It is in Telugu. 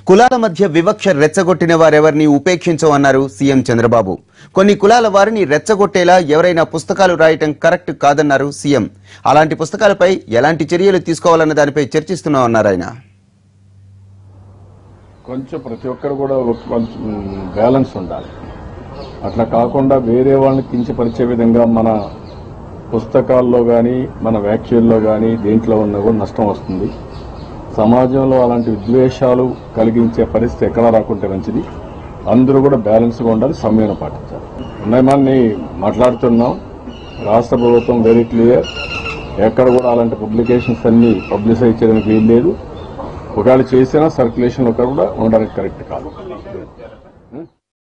కులాల మధ్య వివక్ష రెచ్చగొట్టిన వారెవరిని ఉపేక్షించమన్నారు సీఎం చంద్రబాబు కొన్ని కులాల వారిని రెచ్చగొట్టేలా ఎవరైనా పుస్తకాలు రాయటం కరెక్ట్ కాదన్నారు సీఎం అలాంటి పుస్తకాలపై ఎలాంటి చర్యలు తీసుకోవాలన్న దానిపై చర్చిస్తున్నామన్నారు ఆయన కొంచెం ప్రతి ఒక్కరు కూడా ఒక కొంచెం బ్యాలెన్స్ ఉండాలి అట్లా కాకుండా వేరే వాళ్ళని కించపరిచే విధంగా మన పుస్తకాల్లో కానీ మన వ్యాఖ్యల్లో కానీ దేంట్లో ఉన్నా కూడా నష్టం వస్తుంది సమాజంలో అలాంటి విద్వేషాలు కలిగించే పరిస్థితి ఎక్కడ రాకుంటే మంచిది అందరూ కూడా బ్యాలెన్స్గా ఉండాలి సమయం పాటించాలి ఉన్నాయమాన్ని మాట్లాడుతున్నాం రాష్ట్ర ప్రభుత్వం వెరీ క్లియర్ ఎక్కడ కూడా అలాంటి పబ్లికేషన్స్ అన్ని పబ్లిసైజ్ చేయడానికి వీల్లేదు ఒకవేళ చేసినా సర్క్యులేషన్ కూడా ఉండడానికి కరెక్ట్ కాదు